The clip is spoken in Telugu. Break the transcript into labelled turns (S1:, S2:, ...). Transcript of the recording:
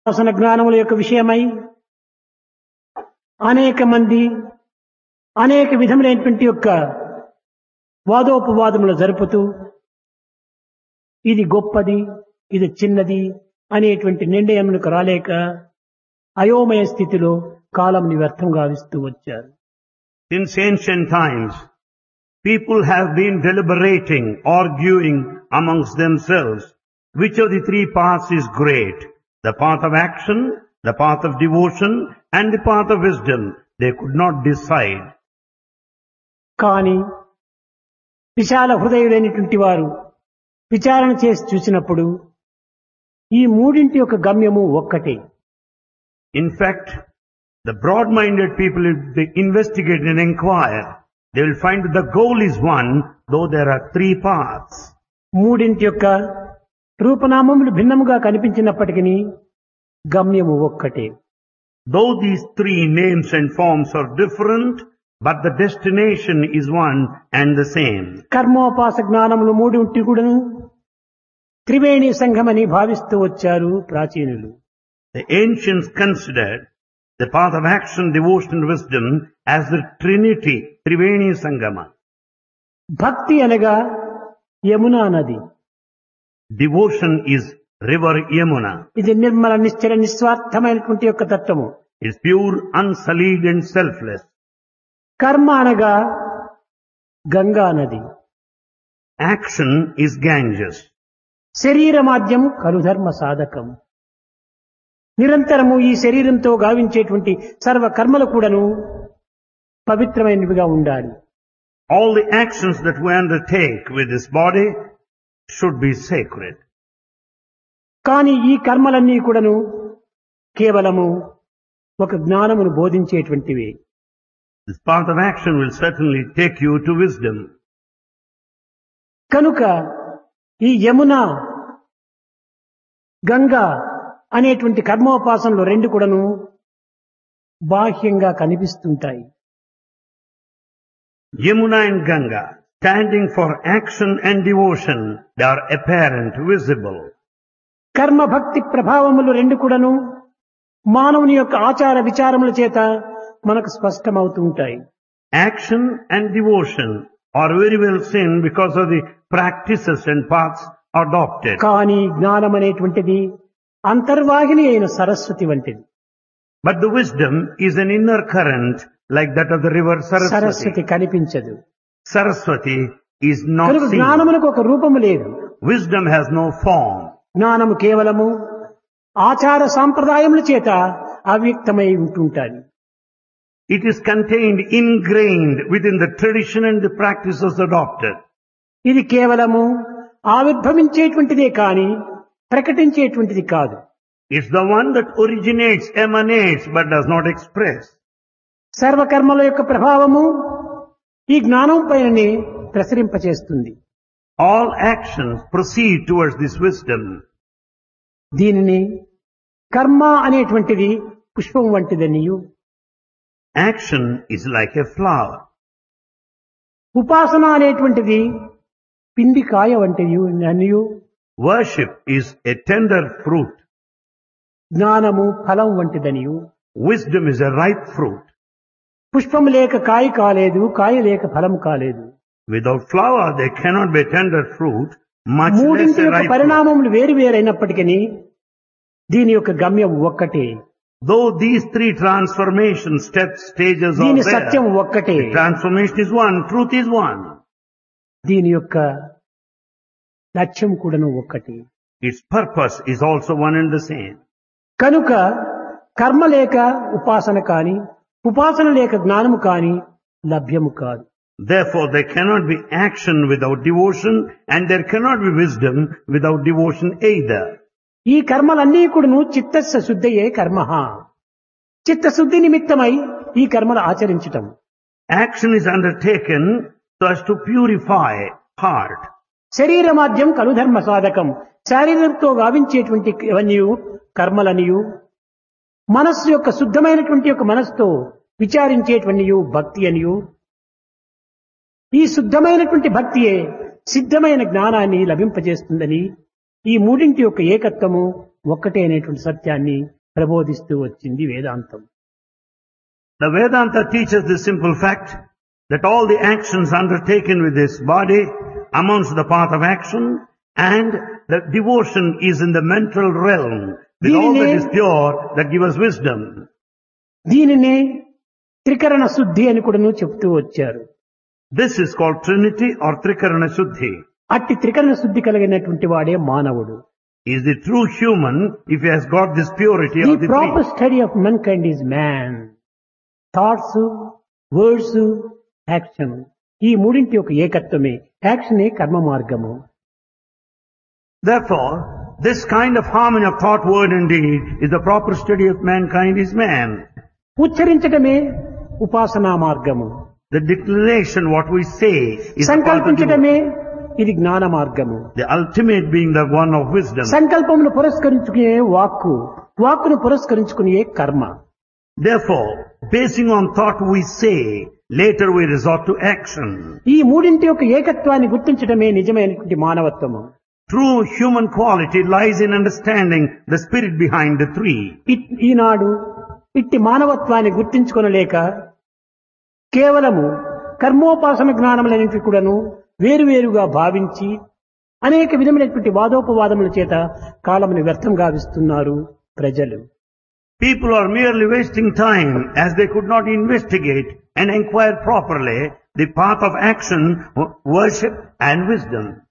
S1: శాసన జ్ఞానముల యొక్క విషయమై అనేక మంది అనేక విధములైనటువంటి యొక్క వాదోపవాదములు జరుపుతూ ఇది గొప్పది ఇది చిన్నది అనేటువంటి నిర్ణయములకు రాలేక అయోమయ స్థితిలో కాలంని వ్యర్థం గావిస్తూ వచ్చారు
S2: Since ancient times, people have been deliberating, arguing amongst themselves which of the three paths is great. The path of action, the path of devotion, and the path of wisdom. They could not decide.
S1: కానీ విశాల హృదయుడైనటువంటి వారు విచారణ చేసి చూసినప్పుడు ఈ మూడింటి యొక్క గమ్యము ఒక్కటే
S2: In fact, the broad-minded people, if they investigate and inquire, they will find that the goal is one, though there are three paths.
S1: మూడింటి యొక్క రూపనామములు భిన్నముగా కనిపించినప్పటికీ గమ్యము ఒక్కటే
S2: Though these three names and forms are different, but the destination is one and the same.
S1: కర్మోపాస జ్ఞానములు మూడింటి కూడాను త్రివేణి సంఘమని భావిస్తూ వచ్చారు ప్రాచీనులు
S2: The ancients considered the path of action, devotion, and wisdom as the trinity, Triveni Sangama.
S1: భక్తి అనగా యమునా నది
S2: Devotion is river Yamuna.
S1: ఇది నిర్మల నిశ్చల నిస్వార్థమైనటువంటి యొక్క తత్వము
S2: It's pure, unsullied and selfless.
S1: కర్మ అనగా గంగా నది
S2: Action is Ganges.
S1: శరీర మాధ్యం కలుధర్మ సాధకం నిరంతరము ఈ శరీరంతో గావించేటువంటి సర్వ కర్మలు కూడాను పవిత్రమైనవిగా ఉండాలి
S2: All the actions that we undertake with this body should be sacred.
S1: కానీ ఈ కర్మలన్నీ కూడాను కేవలము ఒక జ్ఞానమును బోధించేటువంటివి
S2: This path of action will certainly take you to wisdom.
S1: కనుక ఈ యమున గంగా అనేటువంటి కర్మోపాసనలు రెండు కూడాను బాహ్యంగా కనిపిస్తుంటాయి
S2: Yamuna and Ganga, standing for action and devotion, they are apparent, visible.
S1: కర్మ భక్తి ప్రభావములు రెండు కూడాను మానవుని యొక్క ఆచార విచారముల చేత మనకు స్పష్టమవుతూ ఉంటాయి
S2: Action and devotion are very well seen because of the practices and paths adopted.
S1: కానీ జ్ఞానం అనేటువంటిది అంతర్వాహిని అయిన సరస్వతి వంటిది
S2: But the wisdom is an inner current like that of the river Saraswati.
S1: Saraswati కనిపించదు
S2: Saraswati is not
S1: కనుక
S2: seen.
S1: జ్ఞానమునకు ఒక రూపము లేదు
S2: Wisdom has no form.
S1: జ్ఞానము కేవలము ఆచార సాంప్రదాయముల చేత అవ్యక్తమై ఉంటుంటాది
S2: It is contained, ingrained within the tradition and the practices adopted.
S1: ఇది కేవలము ఆవిర్భవించేటువంటిదే కాని ప్రకటించేటువంటిది కాదు
S2: It's the one that originates, emanates, but does not express.
S1: సర్వకర్మల యొక్క ప్రభావము ఈ జ్ఞానం పైననే ప్రసరింపచేస్తుంది
S2: All actions proceed towards this wisdom.
S1: దీనిని కర్మ అనేటువంటిది పుష్పం వంటిదనియు
S2: Action is like a flower.
S1: ఉపాసన అనేటువంటిది పిండి కాయ వంటిది అనియు
S2: Worship is a tender fruit.
S1: జ్ఞానము ఫలం వంటిదనియు
S2: Wisdom is a ripe fruit.
S1: పుష్పం లేక కాయ కాలేదు కాయ లేక ఫలం కాలేదు
S2: Without flower, there cannot be a tender fruit, much less
S1: మూడింటి
S2: a
S1: యొక్క
S2: ripe fruit.
S1: పరిణామములు వేరు వేరైనప్పటికీ దీని యొక్క గమ్యం ఒక్కటే
S2: Though these three transformation steps, stages are
S1: దీని సత్యం
S2: there,
S1: ఒక్కటే
S2: the transformation is one, truth is one.
S1: దీని యొక్క లక్ష్యం కూడాను ఒక్కటి
S2: Its purpose is also one and the same.
S1: కనుక కర్మ లేక ఉపాసన కాని ఉపాసన లేక జ్ఞానము కాని లభ్యము కాదు
S2: Therefore, there cannot be action without devotion, and there cannot be wisdom without devotion either.
S1: ఈ కర్మలన్నీ కూడాను చిత్తస్య శుద్ధయే కర్మ చిత్తశుద్ధి నిమిత్తమై ఈ కర్మలు ఆచరించటం
S2: Action is undertaken so as to purify heart.
S1: శరీర మాధ్యం కలుధర్మ సాధకం శారీరంతో గావించేటువంటి ఇవన్నీ కర్మలనియు మనస్సు యొక్క శుద్ధమైనటువంటి యొక్క మనస్సుతో విచారించేటువంటి భక్తి అనియు ఈ శుద్ధమైనటువంటి భక్తియే సిద్ధమైన జ్ఞానాన్ని లభింపజేస్తుందని ఈ మూడింటి యొక్క ఏకత్వము ఒక్కటే అనేటువంటి సత్యాన్ని ప్రబోధిస్తూ వచ్చింది వేదాంతం
S2: The Vedanta teaches the simple fact that all the actions undertaken with this body amounts to the path of action and the devotion is in the mental realm with all that is pure that gives us wisdom.
S1: దీనినే త్రికరణ శుద్ధి అని కూడాను చెప్తూ వచ్చారు
S2: This is called Trinity or Trikarana Shuddhi.
S1: అట్టి త్రికరణ శుద్ధి కలిగినటువంటి వాడే మానవుడు
S2: He is the true human if he has got this purity
S1: the
S2: of the
S1: proper
S2: three.
S1: Study of mankind is man thoughts words action ఈ మూడింటి యొక్క ఏకత్వమే యాక్షనే కర్మ మార్గము
S2: Therefore, this kind of harmony of thought, word and deed is the proper study of mankind is man.
S1: ఉచ్చరించటమే ఉపాసనా మార్గము
S2: The declaration, what we say, is the path of
S1: సంకల్పించటమే ఇది జ్ఞాన మార్గము
S2: The ultimate being the one of wisdom.
S1: సంకల్పమును పురస్కరించుకునే వాక్కు వాక్కును పురస్కరించుకునే కర్మ
S2: Therefore, basing on thought we say, later we resort to action.
S1: ఈ మూడింటి యొక్క ఏకత్వాన్ని గుర్తించటమే నిజమైనటువంటి మానవత్వము
S2: True human quality lies in understanding the spirit behind the three.
S1: It- ఈనాడు ఇట్టి మానవత్వాన్ని గుర్తించుకొనలేక కేవలము కర్మోపాసన జ్ఞానములన్నింటి కూడాను వేరువేరుగా భావించి అనేక విధమైనటువంటి వాదోపవాదముల చేత కాలముని వ్యర్థం గావిస్తున్నారు ప్రజలు
S2: People are merely wasting time as they could not investigate and inquire properly the path of action, w- worship and wisdom.